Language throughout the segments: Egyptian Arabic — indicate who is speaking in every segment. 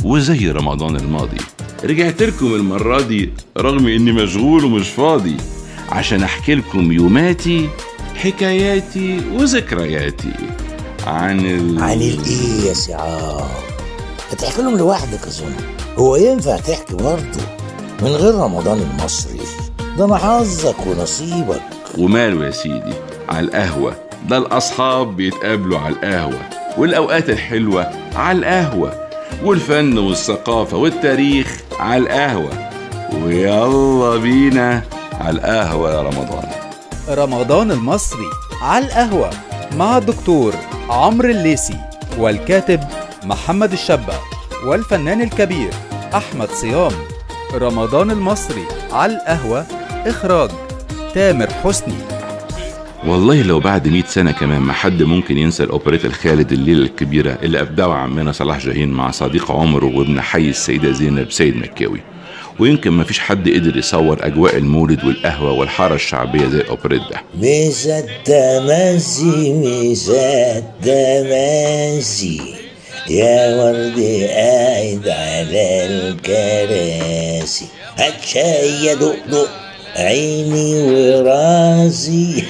Speaker 1: وزي رمضان الماضي رجعت لكم المرة دي رغم إني مشغول ومش فاضي عشان أحكي لكم يوماتي حكاياتي وذكرياتي عن ال...
Speaker 2: عن الايه يا سعاد هتحكي لهم لوحدك اظن هو ينفع تحكي برضه من غير رمضان المصري ده انا حظك ونصيبك
Speaker 1: وماله يا سيدي على القهوة ده الأصحاب بيتقابلوا على القهوة والأوقات الحلوة على القهوة والفن والثقافة والتاريخ على القهوة ويلا بينا على القهوة يا رمضان
Speaker 3: رمضان المصري على القهوة مع الدكتور عمرو الليسي والكاتب محمد الشابة والفنان الكبير أحمد صيام رمضان المصري على القهوة إخراج تامر حسني
Speaker 1: والله لو بعد 100 سنة كمان ما حد ممكن ينسى الأوبريت الخالد الليلة الكبيرة اللي أبدعه عمنا صلاح جاهين مع صديق عمره وابن حي السيدة زينب سيد مكاوي ويمكن ما فيش حد قدر يصور أجواء المولد والقهوة والحارة الشعبية زي الأوبريت ده
Speaker 2: ميزة التماسي ميزة التماسي يا ورد قاعد على الكراسي هات شاي يا دقدق عيني وراسي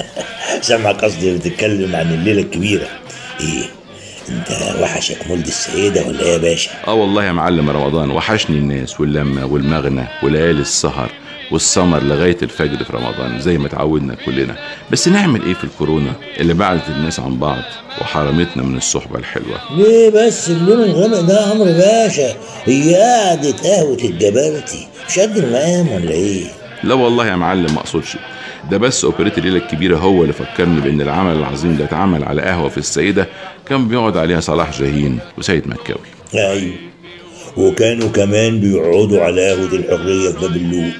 Speaker 2: سامع قصدي بتتكلم عن الليلة الكبيرة ايه انت وحشك مولد السيدة ولا ايه يا باشا
Speaker 1: اه والله يا معلم رمضان وحشني الناس واللمة والمغنى وليالي السهر والسمر لغاية الفجر في رمضان زي ما اتعودنا كلنا بس نعمل ايه في الكورونا اللي بعدت الناس عن بعض وحرمتنا من الصحبة الحلوة
Speaker 2: ليه بس اللون الغامق ده يا عمرو باشا هي قعدة قهوة الجبرتي مش قد المقام ولا ايه
Speaker 1: لا والله يا معلم ما اقصدش ده بس اوبريت الليله الكبيره هو اللي فكرني بان العمل العظيم ده اتعمل على قهوه في السيده كان بيقعد عليها صلاح جاهين وسيد مكاوي
Speaker 2: ايوه وكانوا كمان بيقعدوا على قهوة الحرية في باب اللوق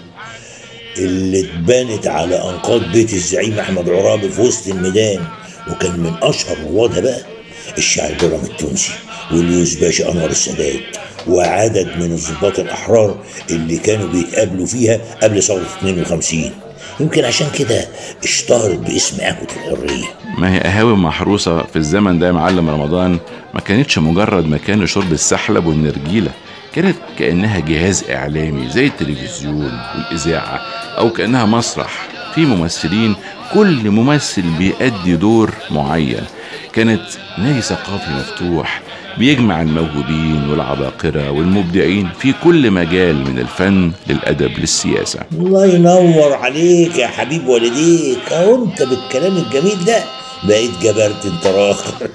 Speaker 2: اللي اتبنت على أنقاض بيت الزعيم أحمد عرابي في وسط الميدان وكان من أشهر روادها بقى الشاعر درام التونسي واليوس باشا أنور السادات وعدد من الضباط الأحرار اللي كانوا بيتقابلوا فيها قبل ثورة 52 يمكن عشان كده اشتهرت باسم قهوة الحرية
Speaker 1: ما هي قهاوي محروسه في الزمن ده يا معلم رمضان ما كانتش مجرد مكان لشرب السحلب والنرجيله كانت كانها جهاز اعلامي زي التلفزيون والاذاعه او كانها مسرح في ممثلين كل ممثل بيأدي دور معين كانت نادي ثقافي مفتوح بيجمع الموهوبين والعباقرة والمبدعين في كل مجال من الفن للأدب للسياسة
Speaker 2: الله ينور عليك يا حبيب والديك اهو انت بالكلام الجميل ده بقيت جبرت انت راخر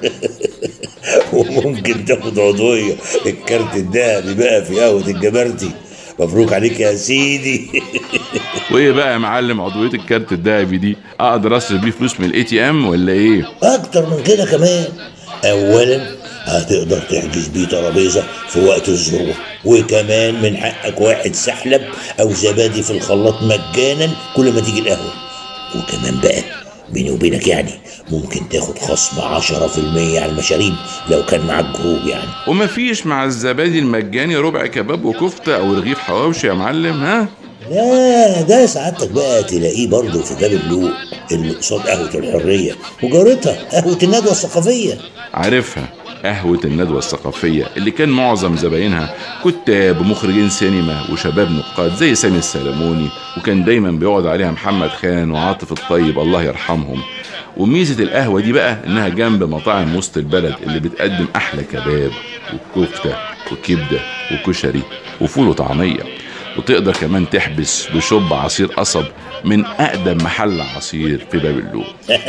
Speaker 2: وممكن تاخد عضوية الكارت الذهبي بقى في قهوة الجبرتي مبروك عليك يا سيدي
Speaker 1: وايه بقى يا معلم عضوية الكارت الذهبي دي اقدر اصرف بيه فلوس من الاي تي ام ولا ايه
Speaker 2: اكتر من كده كمان اولا هتقدر تحجز بيه ترابيزه في وقت الذروه وكمان من حقك واحد سحلب او زبادي في الخلاط مجانا كل ما تيجي القهوه وكمان بقى بيني وبينك يعني ممكن تاخد خصم 10% على المشاريب لو كان معاك جروب يعني
Speaker 1: ومفيش مع الزبادي المجاني ربع كباب وكفتة او رغيف حواوشي يا معلم ها
Speaker 2: لا ده سعادتك بقى تلاقيه برضه في باب اللوق اللي قصاد قهوة الحرية وجارتها قهوة الندوة الثقافية
Speaker 1: عارفها قهوة الندوة الثقافية اللي كان معظم زباينها كتاب ومخرجين سينما وشباب نقاد زي سامي السلموني وكان دايما بيقعد عليها محمد خان وعاطف الطيب الله يرحمهم وميزة القهوة دي بقى إنها جنب مطاعم وسط البلد اللي بتقدم أحلى كباب وكفتة وكبدة وكشري وفول وطعمية وتقدر كمان تحبس بشوب عصير قصب من أقدم محل عصير في باب اللوق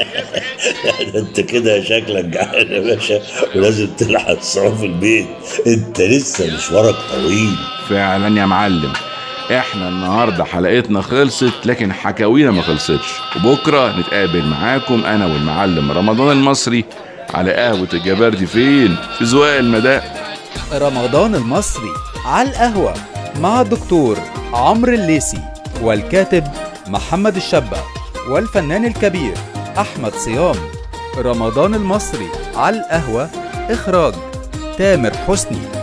Speaker 2: ده انت كده شكلك جعان يا باشا ولازم تلحق تصرف البيت انت لسه مشوارك طويل
Speaker 1: فعلا يا معلم احنا النهارده حلقتنا خلصت لكن حكاوينا ما خلصتش وبكره نتقابل معاكم انا والمعلم رمضان المصري على قهوه الجبردي فين في زواق المداء
Speaker 3: رمضان المصري على القهوة مع الدكتور عمرو الليسي والكاتب محمد الشابة والفنان الكبير أحمد صيام رمضان المصري على القهوة إخراج تامر حسني